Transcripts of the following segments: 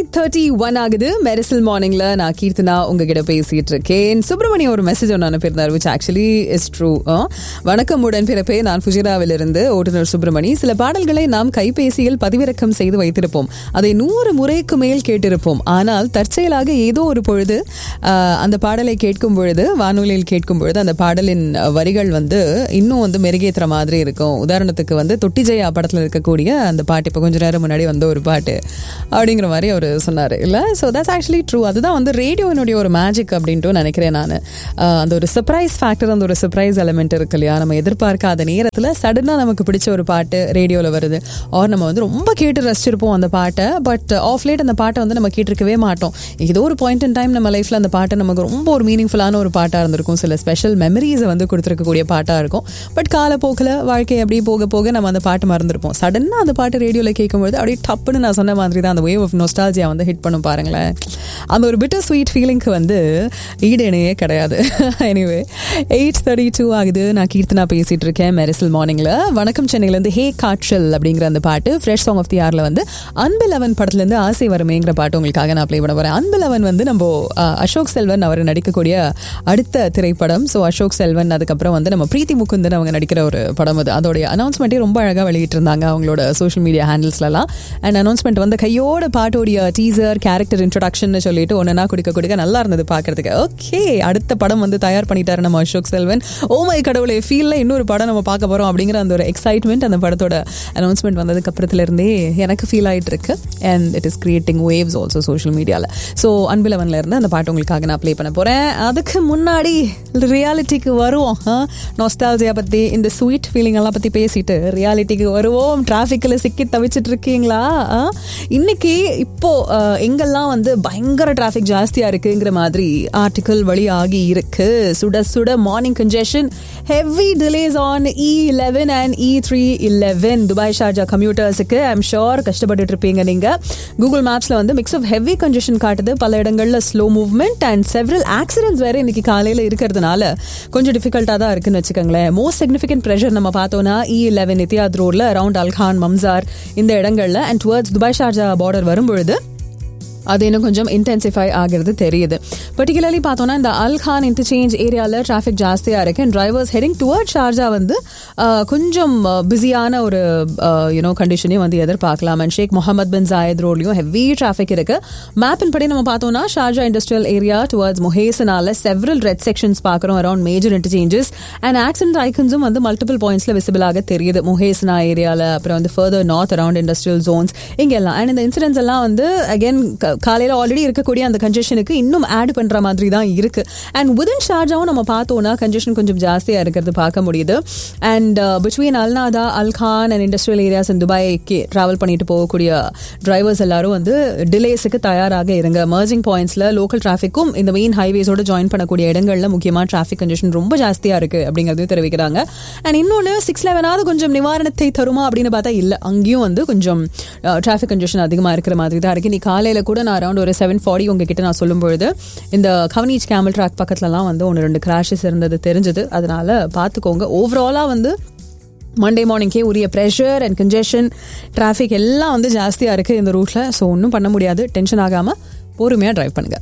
Eight thirty one ஆகுது மெரிசல் மார்னிங்ல நான் கீர்த்தனா உங்ககிட்ட பேசிட்டு இருக்கேன் சுப்பிரமணியம் ஒரு மெசேஜ் ஒன்று அனுப்பியிருந்தார் விச் ஆக்சுவலி இஸ் ட்ரூ வணக்கம் உடன் பிறப்பே நான் ஃபுஜிராவிலிருந்து ஓட்டுநர் சுப்பிரமணி சில பாடல்களை நாம் கைபேசியில் பதிவிறக்கம் செய்து வைத்திருப்போம் அதை நூறு முறைக்கு மேல் கேட்டிருப்போம் ஆனால் தற்செயலாக ஏதோ ஒரு பொழுது ஆஹ், அந்த பாடலை கேட்கும் பொழுது வானொலியில் கேட்கும் பொழுது அந்த பாடலின் அஹ், வரிகள் வந்து இன்னும் வந்து மெருகேற்றுற மாதிரி இருக்கும் உதாரணத்துக்கு வந்து தொட்டி ஜெயா படத்தில் இருக்கக்கூடிய அந்த பாட்டு இப்போ கொஞ்ச நேரம் முன்னாடி வந்த ஒரு பாட்டு அப்படிங்கிற மாதிரி அவர் சொன்னார் இல்லை ஸோ தட்ஸ் ஆக்சுவலி ட்ரூ அதுதான் வந்து ரேடியோனுடைய ஒரு மேஜிக் அப்படின்ட்டு நினைக்கிறேன் நான் அந்த ஒரு சர்ப்ரைஸ் ஃபேக்டர் அந்த ஒரு சர்ப்ரைஸ் எலமெண்ட் இருக்கு இல்லையா நம்ம எதிர்பார்க்காத நேரத்தில் சடனாக நமக்கு பிடிச்ச ஒரு பாட்டு ரேடியோவில் வருது ஆர் நம்ம வந்து ரொம்ப கேட்டு ரசிச்சிருப்போம் அந்த பாட்டை பட் ஆஃப் லேட் அந்த பாட்டை வந்து நம்ம கேட்டிருக்கவே மாட்டோம் ஏதோ ஒரு பாயிண்ட் இன் டைம் நம்ம லைஃப்பில் அந்த பாட்டு நமக்கு ரொம்ப ஒரு மீனிங்ஃபுல்லான ஒரு பாட்டாக இருந்திருக்கும் சில ஸ்பெஷல் மெமரிஸை வந்து கொடுத்துருக்கக்கூடிய பாட்டாக இருக்கும் பட் காலப்போக்கில் வாழ்க்கை அப்படியே போக போக நம்ம அந்த பாட்டு மறந்துருப்போம் சடனாக அந்த பாட்டு ரேடியோவில் கேட்கும்போது அப்படியே டப்புன்னு நான் சொன்ன மாதிரி தான் அந்த வேவ் ஆஃப் நொஸ்டாலஜியா வந்து ஹிட் பண்ணும் பாருங்களேன் அந்த ஒரு பிட்டர் ஸ்வீட் ஃபீலிங்க்கு வந்து ஈடு இணையே கிடையாது எனிவே எயிட் தேர்ட்டி டூ ஆகுது நான் கீர்த்தனா பேசிட்டு இருக்கேன் மெரிசல் மார்னிங்ல வணக்கம் சென்னையிலேருந்து ஹே காற்றல் அப்படிங்கிற அந்த பாட்டு ஃப்ரெஷ் சாங் ஆஃப் தி ஆர்ல வந்து அன்பிலவன் படத்துலேருந்து ஆசை வருமேங்கிற பாட்டு உங்களுக்காக நான் ப்ளே பண்ண போறேன் அன்பிலவன் வந்து நம்ம அஹ், அசோக் செல்வன் அவர் நடிக்கக்கூடிய அடுத்த திரைப்படம் ஸோ அசோக் செல்வன் அதுக்கப்புறம் வந்து நம்ம பிரீத்தி முகுந்தன் அவங்க நடிக்கிற ஒரு படம் அது அதோடைய அனௌன்ஸ்மெண்ட்டே ரொம்ப அழகாக வெளியிட்டிருந்தாங்க அவங்களோட சோஷியல் மீடியா ஹேண்டில்ஸ்லாம் அண்ட் அனௌன்ஸ்மெண்ட் வந்து கையோட பாட்டோடைய டீசர் கேரக்டர் இன்ட்ரடக்ஷன் சொல்லிட்டு ஒன்னா குடிக்க குடிக்க நல்லா இருந்தது பார்க்கறதுக்கு ஓகே அடுத்த படம் வந்து தயார் பண்ணிட்டாரு நம்ம அசோக் செல்வன் ஓ மை கடவுளே ஃபீல்ல இன்னொரு படம் நம்ம பார்க்க போறோம் அப்படிங்கிற அந்த ஒரு எக்ஸைட்மெண்ட் அந்த படத்தோட அனௌன்ஸ்மெண்ட் வந்ததுக்கு அப்புறத்துல இருந்தே எனக்கு ஃபீல் ஆயிட்டு இருக்கு and it is creating waves also social மீடியாவில் ஸோ அன்பிலவன்ல இருந்து அந்த பாட்டு உங்களுக்காக நான் ப்ளே பண்ண போறேன் அதுக்கு முன்னாடி ரியாலிட்டிக்கு வருவோம் நொஸ்டாலஜியா பத்தி இந்த ஸ்வீட் ஃபீலிங் எல்லாம் பத்தி பேசிட்டு ரியாலிட்டிக்கு வருவோம் டிராஃபிக்கில் சிக்கி தவிச்சிட்டு இருக்கீங்களா ஆ? இன்னைக்கு இப்போ அஹ், எங்கெல்லாம் வந்து பயங்கர டிராஃபிக் ஜாஸ்தியா இருக்குங்கிற மாதிரி ஆர்டிக்கல் வழியாகி இருக்கு சுட சுட morning congestion heavy delays on E eleven and E three eleven Dubai Sharjah கம்யூட்டர்ஸுக்கு ஐம் ஷோர் கஷ்டப்பட்டுட்டு இருப்பீங்க நீங்க கூகுள் மேப்ஸ்ல வந்து மிக்ஸ் ஆஃப் ஹெவி கன்ஜெஷன் காட்டுது பல இடங்கள்ல slow movement and several accidents வேற இன்னைக்கு காலையில இருக்கிறதுனால கொஞ்சம் டிஃபிகல்ட்டா தான் இருக்குன்னு வச்சுக்கோங்களேன் மோஸ்ட் சிக்னிஃபிகன்ட் ப்ரெஷர் நம்ம பார்த்தோம்னா இ லெவன் இத்தியாத் ரோட்ல அரௌண்ட் அல்கான் மம்சார் இந்த இடங்கள்ல and towards Dubai Sharjah border வரும்பொழுது அது இன்னும் கொஞ்சம் இன்டென்சிஃபை ஆகிறது தெரியுது பர்டிகுலர்லி பார்த்தோம்னா இந்த அல்கான் இன்டர்சேஞ்ச் ஏரியாவில் டிராஃபிக் ஜாஸ்தியாக இருக்கு and drivers heading toward Sharjah வந்து ஆஹ், கொஞ்சம் பிஸியான ஒரு யூனோ கண்டிஷனையும் வந்து எதிர்பார்க்கலாம் and Sheikh Mohammed bin Zayed ரோட்லையும் ஹெவி டிராஃபிக் இருக்கு மேப்பின் படி நம்ம பார்த்தோம்னா ஷார்ஜா இண்டஸ்ட்ரியல் ஏரியா டுவர்ட்ஸ் முஹேசனால செவரல் ரெட் செக்ஷன்ஸ் பார்க்குறோம் around major interchanges and accident ஐக்கன்ஸும் வந்து மல்டிபிள் பாயிண்ட்ஸ்ல விசிபிளாக தெரியுது முஹேசனா ஏரியாவில் அப்புறம் வந்து further north around industrial zones இங்கெல்லாம் அண்ட் இந்த இன்சிடென்ட்ஸ் எல்லாம் வந்து அகைன் காலையில் ஆல்ரெடி இருக்கக்கூடிய அந்த கன்ஜெஷனுக்கு இன்னும் ஆட் பண்ற மாதிரி தான் இருக்கு அண்ட் விதின் ஷார்ஜாவும் நம்ம பார்த்தோம்னா கன்ஜெஷன் கொஞ்சம் ஜாஸ்தியாக இருக்கிறது பார்க்க முடியுது and between Al Nahda Al Khan and industrial areas and துபாய்க்கு ட்ராவல் பண்ணிட்டு போகக்கூடிய டிரைவர்ஸ் எல்லாரும் வந்து டிலேஸுக்கு தயாராக இருங்க மர்ஜிங் பாயிண்ட்ஸ்ல லோக்கல் டிராஃபிக்கும் இந்த மெயின் ஹைவேஸோட ஜாயின் பண்ணக்கூடிய இடங்கள்ல முக்கியமான டிராஃபிக் கன்ஜெஷன் ரொம்ப ஜாஸ்தியா இருக்கு அப்படிங்கறதையும் தெரிவிக்கிறாங்க அண்ட் இன்னொன்று சிக்ஸ் லெவனாவது கொஞ்சம் நிவாரணத்தை தருமா அப்படின்னு பார்த்தா இல்லை அங்கேயும் வந்து கொஞ்சம் டிராஃபிக் கன்ஜெஷன் அதிகமாக இருக்கிற மாதிரி தான் இருக்கு நீ காலையில கூட நான் அரௌண்ட் ஒரு செவன் ஃபார்ட்டி உங்ககிட்ட நான் சொல்லும் பொழுது இந்த கவனீச் கேமல் ட்ராக் பக்கத்துலலாம் வந்து ஒன்று ரெண்டு கிராஷஸ் இருந்தது தெரிஞ்சது அதனால பார்த்துக்கோங்க ஓவராலாக வந்து மண்டே மார்னிங்கே உரிய ப்ரெஷர் அண்ட் கன்ஜெஷன் டிராஃபிக் எல்லாம் வந்து ஜாஸ்தியாக இருக்குது இந்த ரூட்டில் ஸோ ஒன்றும் பண்ண முடியாது டென்ஷன் ஆகாமல் பொறுமையாக டிரைவ் பண்ணுங்கள்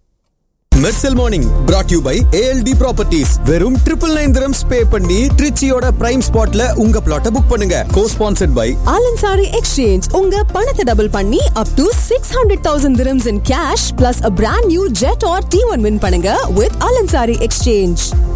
Mersal morning brought you by ALT properties வெறும் ட்ரிபிள் நைன் திரம்ஸ் பே பண்ணி ட்ரிச்சியோட பிரைம் ஸ்பாட்ல உங்க பிளாட்டை புக் பண்ணுங்க co sponsored by Alansari exchange உங்க பணத்தை டபுள் பண்ணி up to six hundred thousand dirhams in cash plus a brand new Jetour T one win பண்ணுங்க வித் ஆலன்சாரி எக்ஸ்சேஞ்ச்